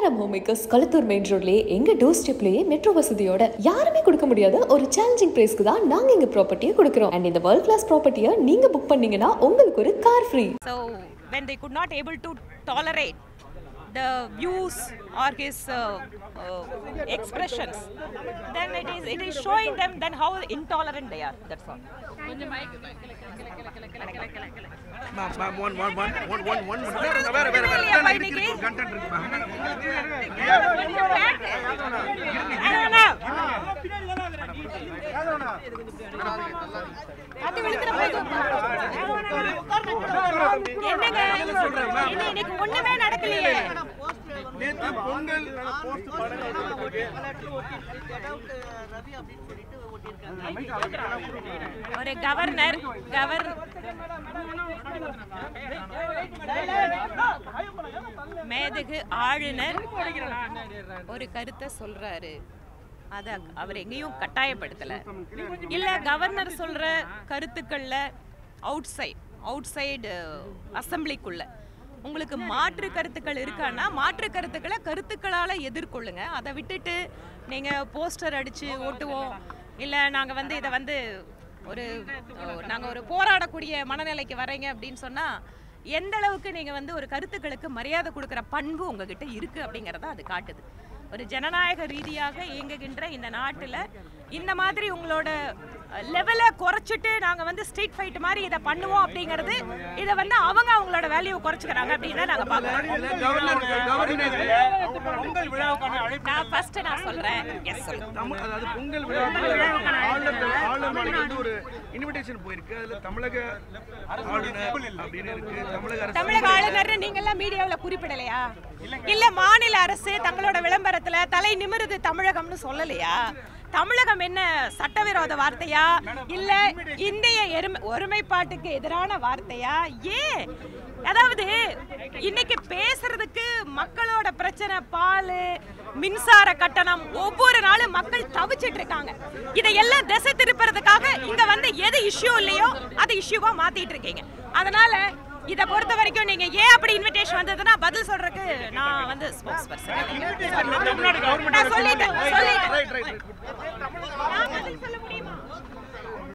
Kerala homemakers Kalathur main ரோட்லயே எங்க door ஸ்டெப்லயே metro வசதியோட யாருமே கொடுக்க முடியாத ஒரு சேலஞ்சிங் பிரைஸ்க்கு தான் நாங்க எங்க ப்ராப்பர்ட்டியை கொடுக்குறோம் அண்ட் இந்த வேர்ல்ட் கிளாஸ் ப்ராப்பர்ட்டியை நீங்க புக் பண்ணீங்கன்னா உங்களுக்கு ஒரு car free So when they could not able to tolerate the views or his uh, uh, expressions, then it is it is showing them then how intolerant they are. That's all. Ma'am ma'am one one one one one one வேற வேற வேற வேற இல்லையாப்பா இன்னைக்கு? Content இருக்கு ma'am அது விழுந்துற போது. என்னங்க என்ன இன்னைக்கு ஒண்ணுமே நடக்கலையே நேத்து பொங்கல் ஒரு கவர்னர் கவர் மேதகு ஆளுநர் ஒரு கருத்தை சொல்றாரு அத அவர் எங்கேயும் கட்டாயப்படுத்தல இல்ல கவர்னர் சொல்ற கருத்துக்கள்ல அவுட் சைட் அவுட் சைடு அசம்பிளிக்குள்ள உங்களுக்கு மாற்று கருத்துக்கள் இருக்கான்னா மாற்று கருத்துக்களை கருத்துக்களால எதிர்கொள்ளுங்க அதை விட்டுட்டு நீங்க போஸ்டர் அடிச்சு ஓட்டுவோம் இல்ல நாங்க வந்து இதை வந்து ஒரு அஹ், நாங்க ஒரு போராடக்கூடிய மனநிலைக்கு வரீங்க அப்படின்னு சொன்னா எந்த அளவுக்கு நீங்க வந்து ஒரு கருத்துக்களுக்கு மரியாதை கொடுக்குற பண்பு உங்ககிட்ட இருக்கு அப்படிங்கறத அது காட்டுது ஒரு ஜனநாயக ரீதியாக இயங்குகின்ற இந்த நாட்டுல இந்த மாதிரி உங்களோட லெவலை குறைச்சிட்டு நாங்க வந்து ஸ்ட்ரீட் ஃபைட் மாதிரி இதை பண்ணுவோம் அப்படிங்கிறது இதை வந்து அவங்க அவங்களோட வேல்யூ குறைச்சிக்கிறாங்க அப்படின்னு தான் நாங்க பாக்குறோம் கவர்னர் கவர்னர் பொங்கல் விழாவுக்கான அழைப்பு நான் ஃபர்ஸ்ட் நான் சொல்றேன் எஸ் சொல்லுங்க தமிழ் அதாவது பொங்கல் விழாவுக்கு ஆளுநர் ஆளுநர் மாளிகை வந்து ஒரு இன்விடேஷன் போயிருக்கு அதுல தமிழக ஆளுநர் அப்படின்னு இருக்கு தமிழக அரசு தமிழக ஆளுநர் நீங்க எல்லாம் மீடியாவுல குறிப்பிடலையா இல்ல மாநில அரசு தங்களோட விளம்பரத்துல தலை நிமிருது தமிழகம்னு சொல்லலையா தமிழகம் என்ன சட்டவிரோத வார்த்தையா இல்ல இந்திய எருமை ஒருமைப்பாட்டுக்கு எதிரான வார்த்தையா ஏன் அதாவது இன்னைக்கு பேசுறதுக்கு மக்களோட பிரச்சனை பால் மின்சார கட்டணம் ஒவ்வொரு நாளும் மக்கள் தவிச்சிட்டு இருக்காங்க இதையெல்லாம் திசை திருப்புறதுக்காக இங்க வந்து எது இஷ்யூ இல்லையோ அது இஷ்யூவா மாத்திட்டு இருக்கீங்க அதனால இத பொறுத்த வரைக்கும் நீங்க ஏன் அப்படி இன்விடேஷன் வந்ததுன்னா பதில் சொல்றதுக்கு நான் வந்து ஸ்போக்ஸ் பர்சன் முன்னாடி கவர்மெண்ட் சொல்லிட்டேன் சொல்லிட்டேன் ரைட் ரைட் நான் பதில் சொல்ல